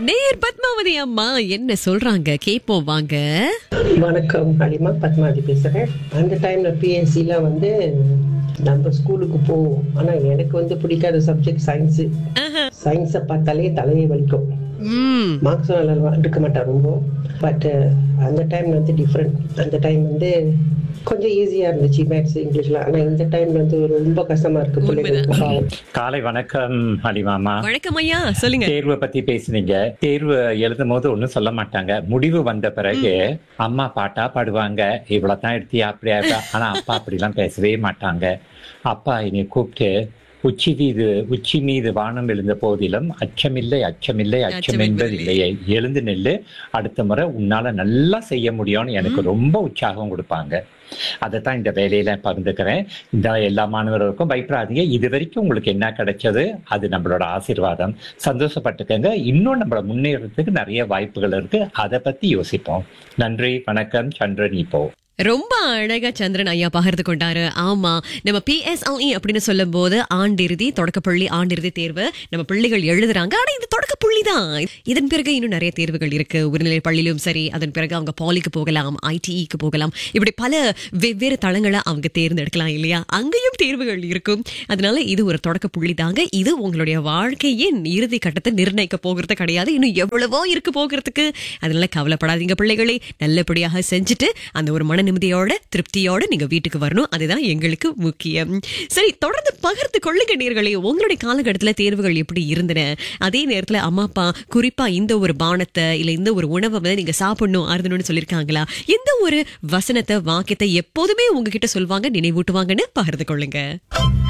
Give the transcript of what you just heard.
நேர் பத்மாவதி அம்மா என்ன சொல்றாங்க கேப்போம் வாங்க வணக்கம் ஹலிமா பத்மாவதி பேசுகிறேன் அந்த டைமில் பிஎஸ்சிலாம் வந்து நம்ம ஸ்கூலுக்கு போவோம் ஆனால் எனக்கு வந்து பிடிக்காத சப்ஜெக்ட் சயின்ஸு சயின்ஸை பார்த்தாலே தலையை வலிக்கும் ம் மார்க்ஸ் நல்லா எடுக்க மாட்டேன் ரொம்ப பட் அந்த டைம் வந்து டிஃப்ரெண்ட் அந்த டைம் வந்து கொஞ்சம் ஈஸியாக இருந்துச்சு மேத்ஸ் இங்கிலீஷ்லாம் ஆனால் இந்த டைம்ல வந்து ரொம்ப கஷ்டமாக இருக்குது பிள்ளைங்களுக்கு பாவம். காலை வணக்கம் அலிமாமா வணக்கம் ஐயா சொல்லுங்க தேர்வை பத்தி பேசுனீங்க தேர்வு எழுதும் போது ஒண்ணும் சொல்ல மாட்டாங்க முடிவு வந்த பிறகு அம்மா பாட்டா பாடுவாங்க இவ்வளவுதான் எடுத்தியா அப்படியா இருக்கா? ஆனா அப்பா அப்படிலாம் பேசவே மாட்டாங்க அப்பா என்னை கூப்பிட்டு உச்சி மீது உச்சி மீது வானம் எழுந்த போதிலும் அச்சமில்லை அச்சமில்லை அச்சம் என்பது இல்லையே எழுந்து நில்லு அடுத்த முறை உன்னால நல்லா செய்ய முடியும்னு எனக்கு ரொம்ப உற்சாகம் கொடுப்பாங்க அதைத்தான் இந்த வேலையில பகிர்ந்துக்கிறேன் இந்த எல்லா மாணவர்களுக்கும் பயப்படாதீங்க இது வரைக்கும் உங்களுக்கு என்ன கிடைச்சது அது நம்மளோட ஆசீர்வாதம் சந்தோஷப்பட்டுக்கங்க இன்னும் நம்மள முன்னேறதுக்கு நிறைய வாய்ப்புகள் இருக்கு அதை பத்தி யோசிப்போம் நன்றி வணக்கம் சந்திரன் இப்போ ரொம்ப அழகா சந்திரன் ஐயா பகிர்ந்து கொண்டாரு ஆமா நம்ம பிஎஸ்எல்இ அப்படின்னு சொல்லும் போது ஆண்டிறுதி தொடக்கப்பள்ளி ஆண்டிறுதி தேர்வு நம்ம பிள்ளைகள் எழுதுறாங்க ஆனா இது தொடக்க புள்ளி தான் இதன் பிறகு இன்னும் நிறைய தேர்வுகள் இருக்கு உயர்நிலை பள்ளியிலும் சரி அதன் பிறகு அவங்க பாலிக்கு போகலாம் ஐடிஇக்கு போகலாம் இப்படி பல வெவ்வேறு தளங்களை அவங்க தேர்ந்தெடுக்கலாம் இல்லையா அங்கேயும் தேர்வுகள் இருக்கும் அதனால இது ஒரு தொடக்க புள்ளி தாங்க இது உங்களுடைய வாழ்க்கையின் இறுதி கட்டத்தை நிர்ணயிக்க போகிறது கிடையாது இன்னும் எவ்வளவோ இருக்கு போகிறதுக்கு அதனால கவலைப்படாதீங்க பிள்ளைகளை நல்லபடியாக செஞ்சுட்டு அந்த ஒரு மன நிம்மதியோட திருப்தியோட நீங்க வீட்டுக்கு வரணும் அதுதான் எங்களுக்கு முக்கியம் சரி தொடர்ந்து பகிர்ந்து கொள்ளுங்க நேர்களே உங்களுடைய காலகட்டத்துல தேர்வுகள் எப்படி இருந்தன அதே நேரத்துல அம்மா அப்பா குறிப்பா இந்த ஒரு பானத்தை இல்ல இந்த ஒரு உணவை வந்து நீங்க சாப்பிடணும் அருந்தணும்னு சொல்லிருக்காங்களா இந்த ஒரு வசனத்தை வாக்கியத்தை எப்போதுமே உங்ககிட்ட சொல்வாங்க நினைவூட்டுவாங்கன்னு பகிர்ந்து கொள்ளுங்க